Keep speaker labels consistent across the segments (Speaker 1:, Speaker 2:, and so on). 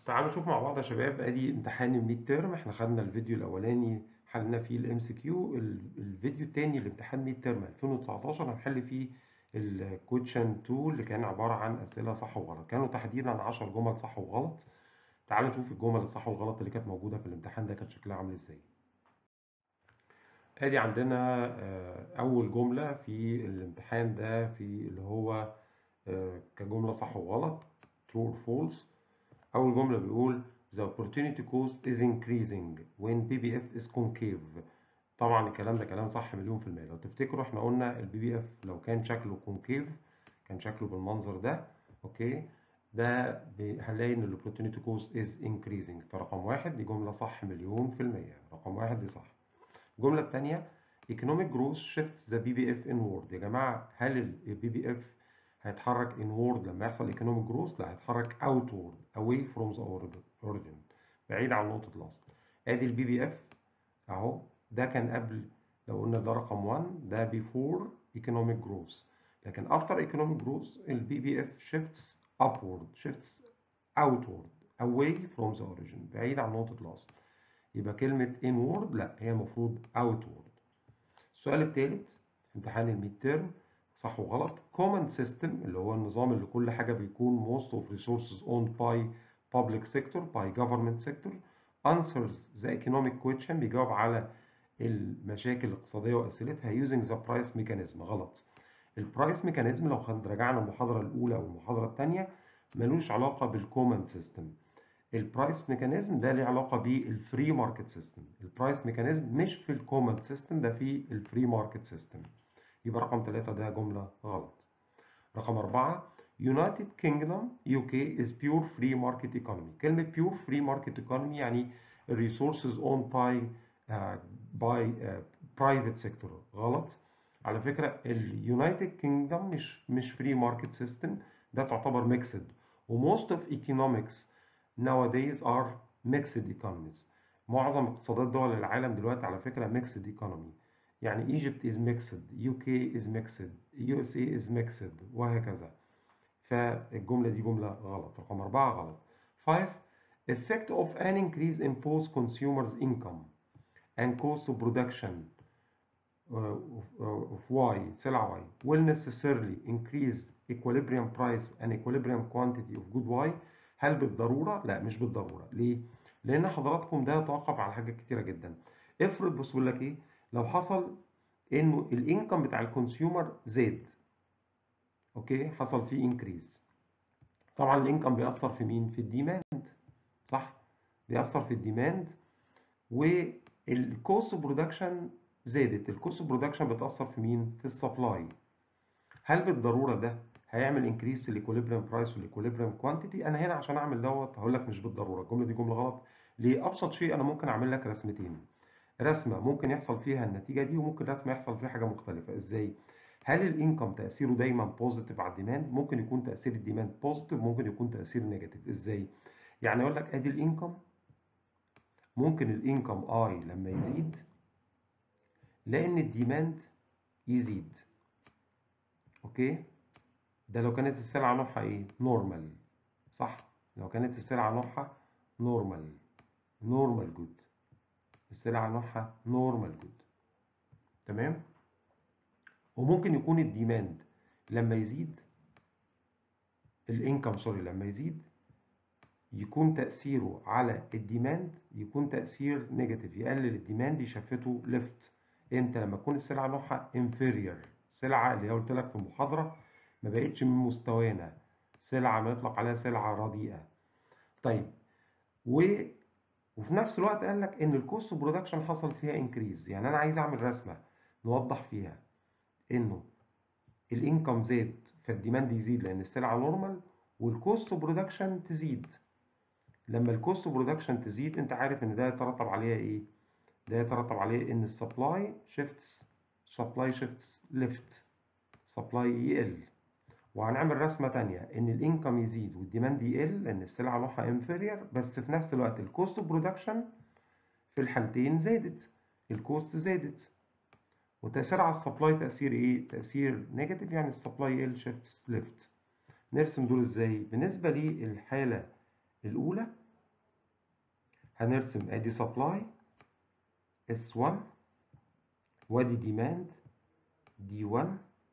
Speaker 1: تعالوا نشوف مع بعض يا شباب ادي امتحان الميد تيرم احنا خدنا الفيديو الاولاني حلنا فيه الام سي كيو الفيديو الثاني لامتحان ميد تيرم 2019 هنحل فيه الكويشن 2 اللي كان عباره عن اسئله صح وغلط كانوا تحديدا 10 جمل صح وغلط تعالوا نشوف الجمل الصح والغلط اللي كانت موجوده في الامتحان ده كانت شكلها عامل ازاي ادي عندنا اول جمله في الامتحان ده في اللي هو كجمله صح وغلط true or false أول جملة بيقول the opportunity cost is increasing when BBF is concave طبعا الكلام ده كلام صح مليون في المية لو تفتكروا احنا قلنا البي بي اف لو كان شكله كونكيف كان شكله بالمنظر ده اوكي ده هنلاقي ان الاوبورتونيتي كوست از انكريزنج فرقم واحد دي جملة صح مليون في المية رقم واحد دي صح الجملة الثانية economic growth shifts the BBF inward يا جماعة هل البي بي اف هيتحرك inward لما يحصل economic growth لا هيتحرك outward away from the origin بعيد عن نقطة الأصل ادي البي بي اف اهو ده كان قبل لو قلنا ده رقم 1 ده before economic growth لكن after economic growth البي بي اف shifts upward shifts outward away from the origin بعيد عن نقطة الأصل يبقى كلمة inward لا هي المفروض outward السؤال الثالث في امتحان الميد تيرم صح وغلط common system اللي هو النظام اللي كل حاجة بيكون most of resources owned by public sector by government sector answers the economic question بيجاوب على المشاكل الاقتصادية وأسئلتها using the price mechanism غلط البرايس ميكانيزم لو رجعنا المحاضرة الأولى أو المحاضرة الثانية ملوش علاقة بالكومن سيستم البرايس ميكانيزم ده ليه علاقة بالفري ماركت سيستم البرايس ميكانيزم مش في الكومن سيستم ده في الفري ماركت سيستم يبقى رقم ثلاثة ده جملة غلط رقم أربعة United Kingdom UK is pure free market economy كلمة pure free market economy يعني resources owned by uh, by uh, private sector غلط على فكرة اليونايتد كينجدم مش مش فري ماركت سيستم ده تعتبر ميكسد وموست اوف economics nowadays are mixed economies معظم اقتصادات دول العالم دلوقتي على فكرة mixed economy يعني Egypt is mixed UK is mixed USA is mixed وهكذا فالجملة دي جملة غلط رقم أربعة غلط 5 effect of an increase in post consumers income and cost of production of Y سلعة Y will necessarily increase equilibrium price and equilibrium quantity of good Y هل بالضرورة؟ لا مش بالضرورة ليه؟ لأن حضراتكم ده يتوقف على حاجات كتيرة جدا افرض بص بقول لك إيه لو حصل إنه الإنكم بتاع الكونسيومر زاد أوكي حصل فيه انكريز طبعا الإنكم بيأثر في مين؟ في الديماند صح؟ بيأثر في الديماند والكوست برودكشن زادت الكوست برودكشن بتأثر في مين؟ في السبلاي هل بالضرورة ده هيعمل انكريس في الايكوليبريم برايس والايكوليبريم كوانتيتي انا هنا عشان اعمل دوت هقول لك مش بالضروره الجمله دي جمله غلط ليه ابسط شيء انا ممكن اعمل لك رسمتين رسمه ممكن يحصل فيها النتيجه دي وممكن رسمه يحصل فيها حاجه مختلفه ازاي هل الانكم تاثيره دايما بوزيتيف على الديماند ممكن يكون تاثير الديماند بوزيتيف ممكن يكون تاثير نيجاتيف ازاي يعني اقول لك ادي الانكم ممكن الانكم اي لما يزيد لان الديماند يزيد اوكي ده لو كانت السلعة نوعها ايه؟ نورمال صح؟ لو كانت السلعة نوعها نورمال نورمال جود السلعة نوعها نورمال جود تمام؟ وممكن يكون الديماند لما يزيد الانكم سوري لما يزيد يكون تأثيره على الديماند يكون تأثير نيجاتيف يقلل الديماند يشفته ليفت امتى لما تكون السلعة نوعها انفيريور سلعة اللي قلت لك في المحاضرة ما بقتش من مستوانا سلعة ما يطلق عليها سلعة رديئة طيب و... وفي نفس الوقت قال لك ان الكوست برودكشن حصل فيها انكريز يعني انا عايز اعمل رسمة نوضح فيها انه الانكم زاد فالديماند يزيد لان السلعة نورمال والكوست برودكشن تزيد لما الكوست برودكشن تزيد انت عارف ان ده يترتب عليها ايه ده يترتب عليه ان السبلاي شيفتس سبلاي شيفتس ليفت سبلاي يقل وهنعمل رسمة تانية إن الإنكم يزيد والديماند يقل لأن السلعة نوعها انفيرير بس في نفس الوقت الكوست برودكشن في الحالتين زادت الكوست زادت وتأثير على السبلاي تأثير إيه؟ تأثير نيجاتيف يعني السبلاي يقل شيفتس ليفت نرسم دول إزاي؟ بالنسبة للحالة الأولى هنرسم ادي سبلاي S1 وادي ديماند D1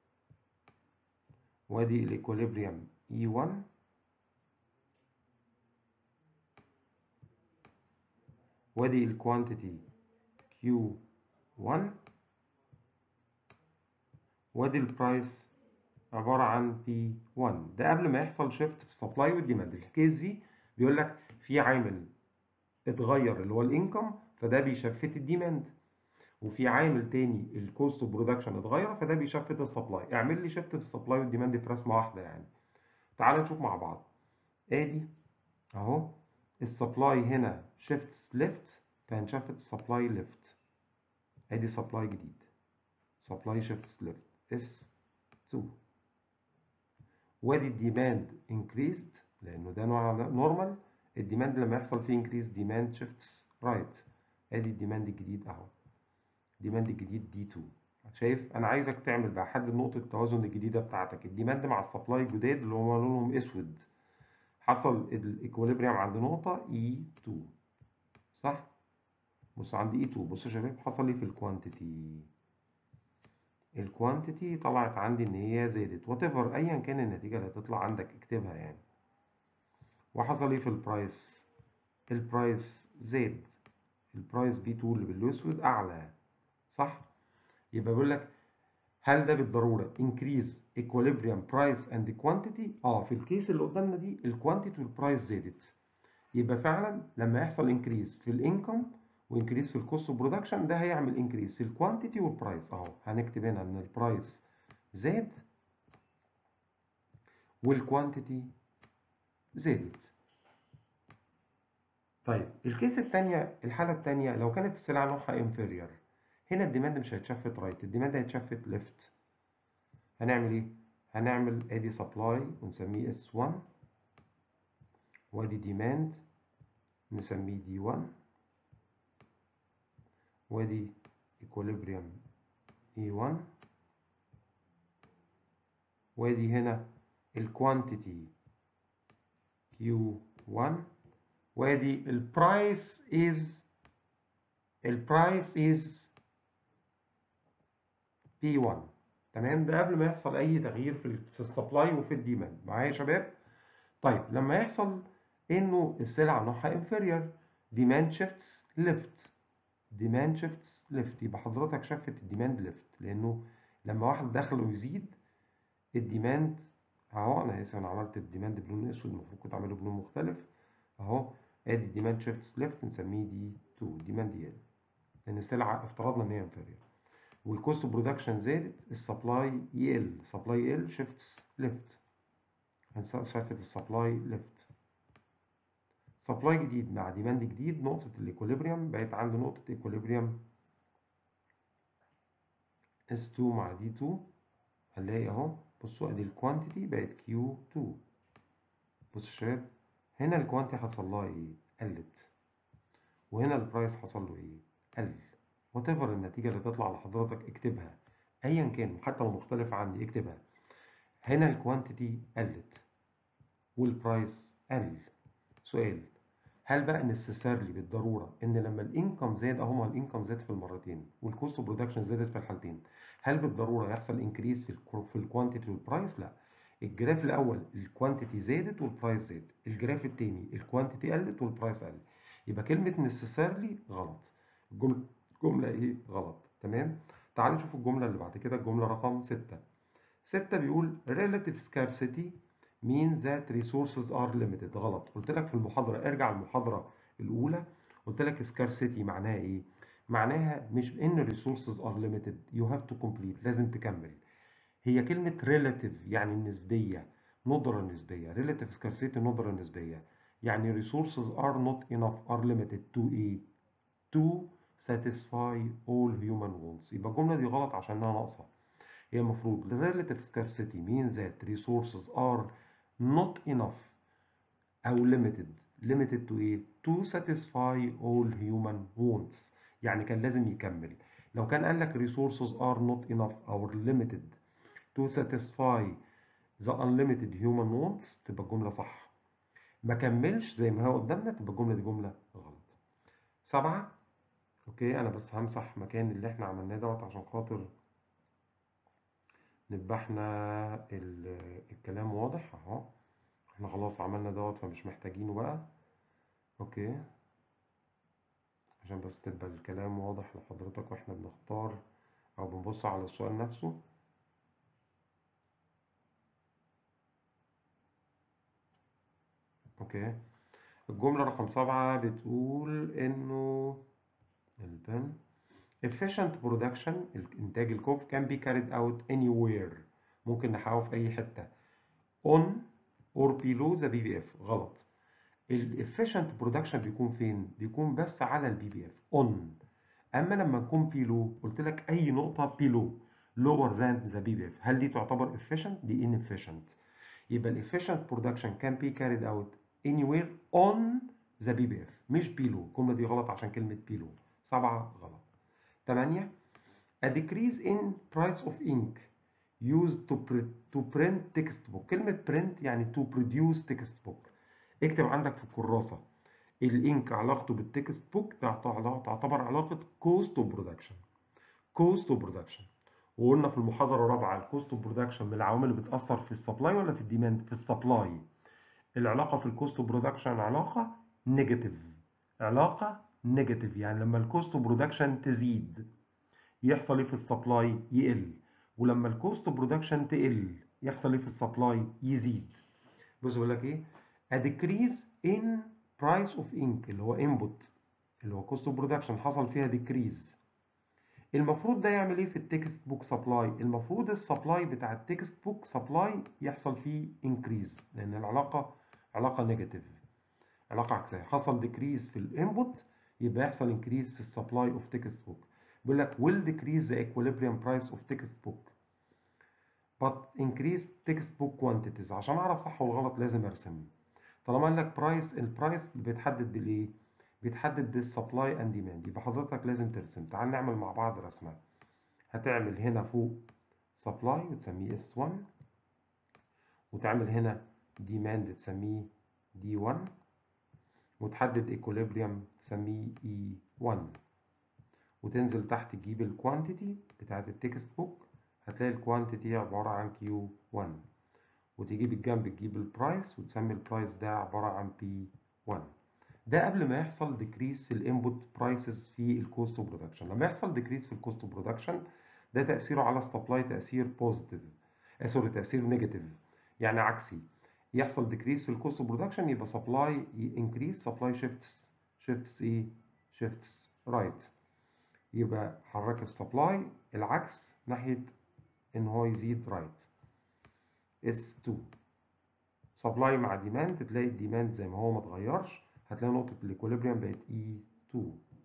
Speaker 1: وادي الايكوليبريم E1 وادي الكوانتيتي Q1 وادي البرايس عبارة عن P1 ده قبل ما يحصل شيفت في السبلاي والديماند الكيس دي بيقول لك في عامل اتغير اللي هو الانكم فده بيشفت الديماند وفي عامل تاني الكوست اوف برودكشن اتغير فده بيشفت السبلاي اعمل لي شيفت في السبلاي والديماند في رسمه واحده يعني تعال نشوف مع بعض ادي اهو السبلاي هنا شيفت ليفت فهنشفت السبلاي ليفت ادي سبلاي جديد سبلاي شيفت ليفت اس 2 وادي الديماند انكريزد لانه ده نوع نورمال الديماند لما يحصل فيه انكريز ديماند شيفتس رايت ادي الديماند الجديد اهو ديماند الجديد دي 2 شايف انا عايزك تعمل بقى حدد نقطه التوازن الجديده بتاعتك الديماند مع السبلاي الجداد اللي هم لونهم اسود حصل الايكوليبريم عند نقطه اي 2 صح بص عند اي 2 بص يا شباب حصل لي في الكوانتيتي الكوانتيتي طلعت عندي ان هي زادت وات ايفر ايا كان النتيجه اللي هتطلع عندك اكتبها يعني وحصل ايه في البرايس البرايس زاد البرايس بي 2 اللي بالاسود اعلى صح يبقى بيقول لك هل ده بالضروره increase equilibrium price and quantity اه في الكيس اللي قدامنا دي الكوانتيتي والبرايس زادت يبقى فعلا لما يحصل انكريز في الانكم وانكريز في الكوست اوف برودكشن ده هيعمل انكريز في الكوانتيتي والبرايس اهو هنكتب هنا ان البرايس زاد والكوانتيتي زادت طيب الكيس الثانيه الحاله الثانيه لو كانت السلعه نوعها انفيريور هنا الديماند مش هيتشفت رايت الديماند هيتشفت ليفت هنعمل ايه هنعمل ادي سبلاي ونسميه اس 1 وادي ديماند نسميه دي 1 وادي equilibrium E1 وادي هنا الكوانتيتي Q1 وادي البرايس is البرايس is P1 تمام ده قبل ما يحصل اي تغيير في في السبلاي وفي الديماند معايا يا شباب طيب لما يحصل انه السلعه نوعها inferior demand shifts left demand shifts left يبقى حضرتك شفت الديماند ليفت لانه لما واحد دخل ويزيد الديماند اهو انا اسف انا عملت الديماند بلون اسود المفروض كنت اعمله بلون مختلف اهو ادي الديماند شيفتس ليفت نسميه دي 2 ديماند يل لان السلعه افترضنا ان هي انفيريور والكوست برودكشن زادت السبلاي يقل سبلاي يقل شيفتس ليفت شفت السبلاي ليفت سبلاي جديد مع ديماند جديد نقطة الايكوليبريم بقت عند نقطة ايكوليبريم S2 مع D2 هنلاقي اهو بصوا ادي الكوانتيتي بقت Q2 بصوا يا شباب هنا الكوانتيتي حصل لها ايه؟ قلت وهنا البرايس حصل له ايه؟ قل وات ايفر النتيجة اللي تطلع لحضرتك اكتبها ايا كان حتى لو مختلفة عندي اكتبها هنا الكوانتيتي قلت والبرايس قل سؤال هل بقى نسيسيرلي بالضروره ان لما الانكم زاد اهو ما الانكم زاد في المرتين والكوست اوف برودكشن زادت في الحالتين هل بالضروره يحصل انكريز في ال في الكوانتيتي والبرايس لا الجراف الاول الكوانتيتي زادت والبرايس زاد الجراف الثاني الكوانتيتي قلت والبرايس قل يبقى كلمه نسيسيرلي غلط الجمله الجمله ايه غلط تمام تعالوا نشوف الجمله اللي بعد كده الجمله رقم 6 6 بيقول relative scarcity means that resources are limited غلط قلت لك في المحاضرة ارجع المحاضرة الأولى قلت لك scarcity معناها إيه؟ معناها مش إن resources are limited you have to complete لازم تكمل هي كلمة relative يعني النسبية ندرة نسبية relative scarcity ندرة نسبية يعني resources are not enough are limited to إيه؟ to satisfy all human wants يبقى الجملة دي غلط عشانها ناقصة هي المفروض relative scarcity means that resources are not enough أو limited limited to إيه؟ to satisfy all human wants يعني كان لازم يكمل لو كان قال لك resources are not enough أو limited to satisfy the unlimited human wants تبقى الجملة صح ما كملش زي ما هو قدامنا تبقى الجملة دي جملة غلط سبعة اوكي انا بس همسح مكان اللي احنا عملناه دوت عشان خاطر نبقى احنا ال- الكلام واضح اهو احنا خلاص عملنا دوت فمش محتاجينه بقى اوكي عشان بس تبقى الكلام واضح لحضرتك واحنا بنختار او بنبص على السؤال نفسه اوكي الجملة رقم سبعة بتقول انه البن efficient production الانتاج الكوف can be carried out anywhere ممكن نحققه في اي حتة on or below the BBF غلط ال efficient production بيكون فين بيكون بس على البي بي اف on اما لما نكون below قلت لك اي نقطة below lower than the BBF هل دي تعتبر efficient دي inefficient يبقى ال efficient production can be carried out anywhere on the BBF مش below الجملة دي غلط عشان كلمة below سبعة غلط تمانية a decrease in price of ink used to, pre- to print textbook كلمة print يعني to produce textbook اكتب عندك في الكراسة الانك علاقته بالتكست بوك تعتبر علاقة cost of production cost of production وقلنا في المحاضرة الرابعة الكوست اوف برودكشن من العوامل اللي بتأثر في السبلاي ولا في الديماند في السبلاي العلاقة في الكوست اوف برودكشن علاقة نيجاتيف علاقة نيجاتيف يعني لما الكوست اوف برودكشن تزيد يحصل ايه في السبلاي يقل ولما الكوست اوف برودكشن تقل يحصل ايه في السبلاي يزيد بص بيقول لك ايه a decrease in price of ink اللي هو input اللي هو cost of production حصل فيها decrease المفروض ده يعمل ايه في التكست بوك سبلاي المفروض السبلاي بتاع التكست بوك سبلاي يحصل فيه انكريز لان العلاقه علاقه نيجاتيف علاقه عكسيه حصل ديكريز في الانبوت يبقى يحصل انكريز في السبلاي اوف تكست بوك بيقول لك will decrease the equilibrium price of text book but increase text book quantities عشان اعرف صح والغلط لازم ارسم طالما قال لك برايس البرايس بيتحدد بالايه بيتحدد بالسبلاي اند ديماند يبقى حضرتك لازم ترسم تعال نعمل مع بعض رسمه هتعمل هنا فوق سبلاي وتسميه اس 1 وتعمل هنا ديماند تسميه دي 1 وتحدد ايكوليبريم تسميه اي 1 وتنزل تحت تجيب الكوانتيتي بتاعت التكست بوك هتلاقي الكوانتيتي عبارة عن كيو 1 وتجيب الجنب تجيب البرايس وتسمي البرايس ده عبارة عن بي 1 ده قبل ما يحصل ديكريز في الانبوت برايسز في الكوست اوف برودكشن لما يحصل ديكريز في الكوست اوف برودكشن ده تاثيره على السبلاي تاثير بوزيتيف آه سوري تاثير نيجاتيف يعني عكسي يحصل ديكريز في الكوست اوف برودكشن يبقى سبلاي انكريز سبلاي شيفتس شيفتس ايه شيفتس رايت يبقى حرك السبلاي العكس ناحيه ان هو يزيد رايت اس 2 سبلاي مع ديماند تلاقي الديماند زي ما هو ما اتغيرش هتلاقي نقطة الإيكوليبريم بقت E2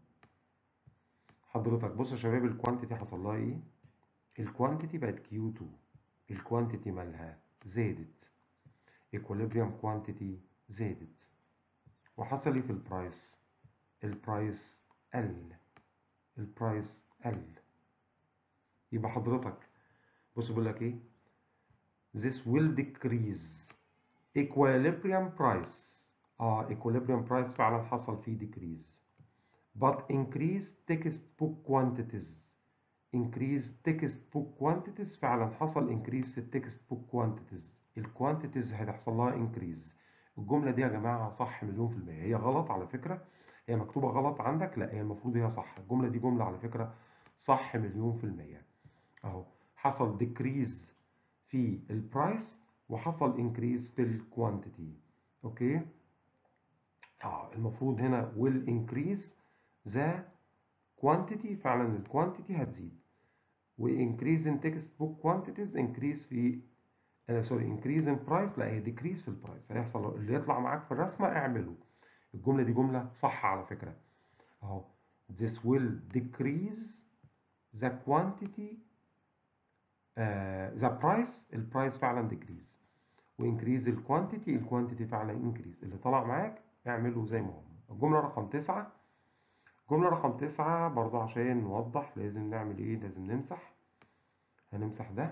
Speaker 1: حضرتك بص يا شباب الكوانتيتي حصل لها إيه؟ الكوانتيتي بقت Q2 الكوانتيتي مالها زادت إيكوليبريم كوانتيتي زادت وحصل إيه في البرايس؟ البرايس قل البرايس قل يبقى حضرتك بص بيقول لك إيه؟ This will decrease equilibrium price اه equilibrium price فعلا حصل فيه decrease but increase text book quantities increase text book quantities فعلا حصل increase في التكست book quantities الكوانتيتيز هتحصل لها increase الجملة دي يا جماعة صح مليون في المية هي غلط على فكرة هي مكتوبة غلط عندك لا هي المفروض هي صح الجملة دي جملة على فكرة صح مليون في المية اهو حصل decrease في البرايس وحصل increase في الكوانتيتي اوكي اه المفروض هنا will increase the quantity فعلا الكوانتيتي هتزيد و increase in text book quantities increase في آه سوري increase in price لا هي decrease في البرايس هيحصل اللي يطلع معاك في الرسمة اعمله الجملة دي جملة صح على فكرة اهو this will decrease the quantity uh, the price البرايس فعلا decrease وانكريز الكوانتيتي الكوانتيتي فعلا انكريز اللي طلع معاك اعمله زي ما هو الجملة رقم تسعة الجملة رقم تسعة برضو عشان نوضح لازم نعمل ايه لازم نمسح هنمسح ده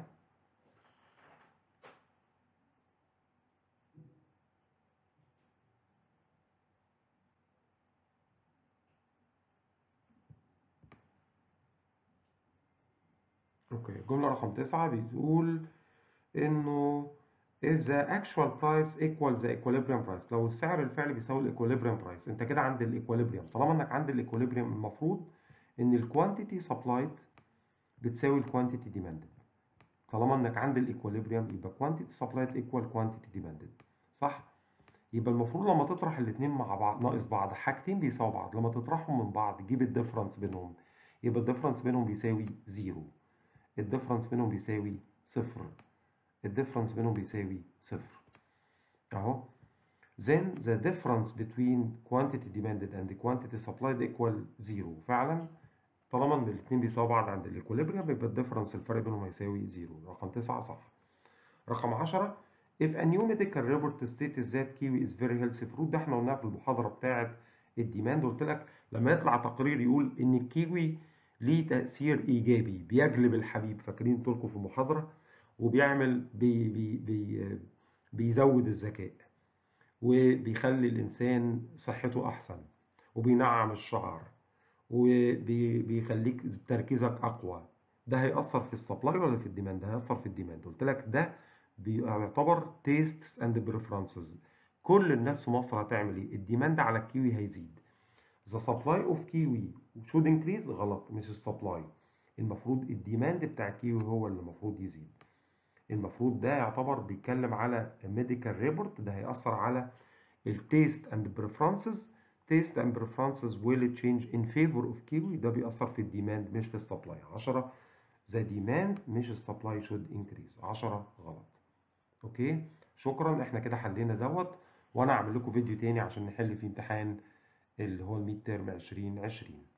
Speaker 1: اوكي الجملة رقم تسعة بتقول انه if the actual price equals the equilibrium price لو السعر الفعلي بيساوي الايكوليبريم برايس انت كده عند الايكوليبريم طالما انك عند الايكوليبريم المفروض ان الكوانتيتي سبلايد بتساوي الكوانتيتي ديماندد طالما انك عند الايكوليبريم يبقى كوانتيتي سبلايد ايكوال كوانتيتي ديماندد صح يبقى المفروض لما تطرح الاثنين مع بعض ناقص بعض حاجتين بيساوي بعض لما تطرحهم من بعض تجيب الديفرنس بينهم يبقى الديفرنس بينهم بيساوي زيرو الديفرنس بينهم بيساوي صفر الديفرنس بينهم بيساوي صفر اهو then the difference between quantity demanded and quantity supplied equal zero فعلا طالما ان الاثنين بيساوي بعض عند الايكوليبريم يبقى الديفرنس الفرق بينهم هيساوي زيرو رقم تسعة صح رقم 10 if a new medical report states that kiwi is very healthy fruit ده احنا قلناها في المحاضرة بتاعة الديماند قلت لك لما يطلع تقرير يقول ان الكيوي ليه تأثير إيجابي بيجلب الحبيب فاكرين قلت لكم في المحاضرة وبيعمل بي بي بي بيزود الذكاء وبيخلي الإنسان صحته أحسن وبينعم الشعر وبيخليك تركيزك أقوى ده هيأثر في السبلاي ولا في الديماند؟ ده هيأثر في الديماند قلت لك ده بيعتبر تيستس اند بريفرنسز كل الناس في مصر هتعمل ايه؟ الديماند على الكيوي هيزيد the supply of kiwi should increase غلط مش السبلاي المفروض الديماند بتاع الكيوي هو اللي المفروض يزيد المفروض ده يعتبر بيتكلم على ميديكال ريبورت ده هيأثر على التيست اند بريفرنسز تيست اند بريفرنسز will change in favor of kiwi ده بيأثر في الديماند مش في السبلاي 10 the demand مش السبلاي should increase 10 غلط اوكي شكرا احنا كده حلينا دوت وانا هعمل لكم فيديو تاني عشان نحل فيه امتحان اللي هو الميد تيرم 2020